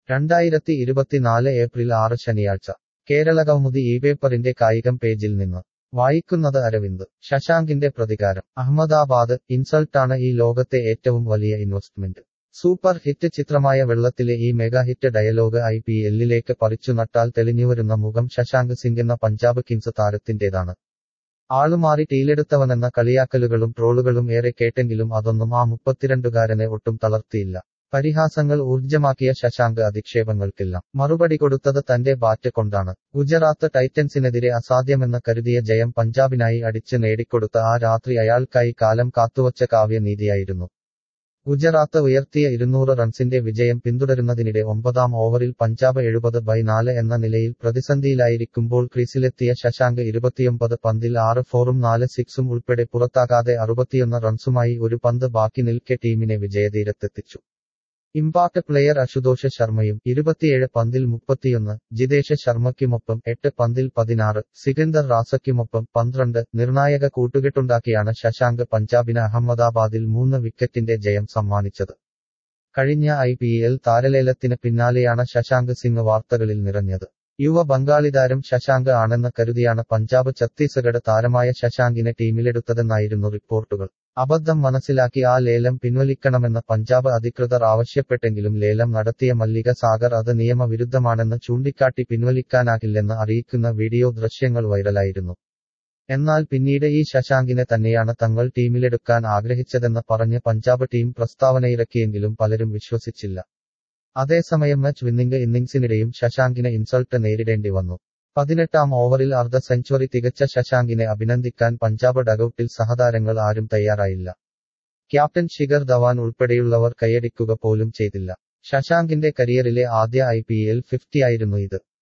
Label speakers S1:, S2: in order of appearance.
S1: രണ്ടായിരത്തി ഇരുപത്തിനാല് ഏപ്രിൽ ആറ് ശനിയാഴ്ച കേരളകൗമുദി ഈ പേപ്പറിന്റെ കായികം പേജിൽ നിന്ന് വായിക്കുന്നത് അരവിന്ദ് ശശാങ്കിന്റെ പ്രതികാരം അഹമ്മദാബാദ് ഇൻസൾട്ടാണ് ഈ ലോകത്തെ ഏറ്റവും വലിയ ഇൻവെസ്റ്റ്മെന്റ് സൂപ്പർ ഹിറ്റ് ചിത്രമായ വെള്ളത്തിലെ ഈ mega hit dialogue I P എല്ലിലേക്ക് പറിച്ചു നട്ടാൽ തെളിഞ്ഞുവരുന്ന മുഖം ശശാങ്ക് സിംഗ് എന്ന പഞ്ചാബ് കിങ്സ് താരത്തിന്റേതാണ് ആളുമാറി ടീലെടുത്തവനെന്ന കളിയാക്കലുകളും ട്രോളുകളും ഏറെ കേട്ടെങ്കിലും അതൊന്നും ആ മുപ്പത്തിരണ്ടുകാരനെ ഒട്ടും തളർത്തിയില്ല പരിഹാസങ്ങൾ ഊർജ്ജമാക്കിയ ശശാങ്ക് അധിക്ഷേപങ്ങൾക്കില്ല മറുപടി കൊടുത്തത് തന്റെ ബാറ്റ് കൊണ്ടാണ് ഗുജറാത്ത് ടൈറ്റൻസിനെതിരെ അസാധ്യമെന്ന് കരുതിയ ജയം പഞ്ചാബിനായി അടിച്ച് നേടിക്കൊടുത്ത ആ രാത്രി അയാൾക്കായി കാലം കാത്തുവച്ച കാവ്യനീതിയായിരുന്നു ഗുജറാത്ത് ഉയർത്തിയ ഇരുന്നൂറ് റൺസിന്റെ വിജയം പിന്തുടരുന്നതിനിടെ ഒമ്പതാം ഓവറിൽ പഞ്ചാബ് എഴുപത് ബൈ നാല് എന്ന നിലയിൽ പ്രതിസന്ധിയിലായിരിക്കുമ്പോൾ ക്രീസിലെത്തിയ ശശാങ്ക് ഇരുപത്തിയൊമ്പത് പന്തിൽ ആറ് ഫോറും നാല് സിക്സും ഉൾപ്പെടെ പുറത്താകാതെ അറുപത്തിയൊന്ന് റൺസുമായി ഒരു പന്ത് ബാക്കി നിൽക്കെ ടീമിനെ വിജയതീരത്തെത്തിച്ചു ഇമ്പാക്ട് പ്ലെയർ അശുതോഷ് ശർമ്മയും ഇരുപത്തിയേഴ് പന്തിൽ മുപ്പത്തിയൊന്ന് ജിതേഷ് ശർമ്മയ്ക്കുമൊപ്പം എട്ട് പന്തിൽ പതിനാറ് സികന്ദർ റാസയ്ക്കുമൊപ്പം പന്ത്രണ്ട് നിർണായക കൂട്ടുകെട്ടുണ്ടാക്കിയാണ് ശശാങ്ക് പഞ്ചാബിന് അഹമ്മദാബാദിൽ മൂന്ന് വിക്കറ്റിന്റെ ജയം സമ്മാനിച്ചത് കഴിഞ്ഞ ഐ പി എൽ താരലേലത്തിന് പിന്നാലെയാണ് ശശാങ്ക് സിംഗ് വാർത്തകളിൽ നിറഞ്ഞത് യുവ ബംഗാളി താരം ശശാങ്ക് ആണെന്ന് കരുതിയാണ് പഞ്ചാബ് ഛത്തീസ്ഗഡ് താരമായ ശശാങ്കിനെ ടീമിലെടുത്തതെന്നായിരുന്നു റിപ്പോർട്ടുകൾ അബദ്ധം മനസ്സിലാക്കി ആ ലേലം പിൻവലിക്കണമെന്ന് പഞ്ചാബ് അധികൃതർ ആവശ്യപ്പെട്ടെങ്കിലും ലേലം നടത്തിയ മല്ലിക സാഗർ അത് നിയമവിരുദ്ധമാണെന്ന് ചൂണ്ടിക്കാട്ടി പിൻവലിക്കാനാകില്ലെന്ന് അറിയിക്കുന്ന വീഡിയോ ദൃശ്യങ്ങൾ വൈറലായിരുന്നു എന്നാൽ പിന്നീട് ഈ ശശാങ്കിനെ തന്നെയാണ് തങ്ങൾ ടീമിലെടുക്കാൻ ആഗ്രഹിച്ചതെന്ന് പറഞ്ഞ് പഞ്ചാബ് ടീം പ്രസ്താവനയിറക്കിയെങ്കിലും പലരും വിശ്വസിച്ചില്ല അതേസമയം മാച്ച് വിന്നിംഗ് ഇന്നിംഗ്സിനിടെയും ശശാങ്കിന് ഇൻസൾട്ട് നേരിടേണ്ടി വന്നു പതിനെട്ടാം ഓവറിൽ അർദ്ധ സെഞ്ചുറി തികച്ച ശശാങ്കിനെ അഭിനന്ദിക്കാൻ പഞ്ചാബ് ഡഗൌട്ടിൽ സഹതാരങ്ങൾ ആരും തയ്യാറായില്ല ക്യാപ്റ്റൻ ശിഖർ ധവാൻ ഉൾപ്പെടെയുള്ളവർ കൈയടിക്കുക പോലും ചെയ്തില്ല ശശാങ്കിന്റെ കരിയറിലെ ആദ്യ ഐ പി എൽ ഫിഫ്റ്റി ആയിരുന്നു ഇത്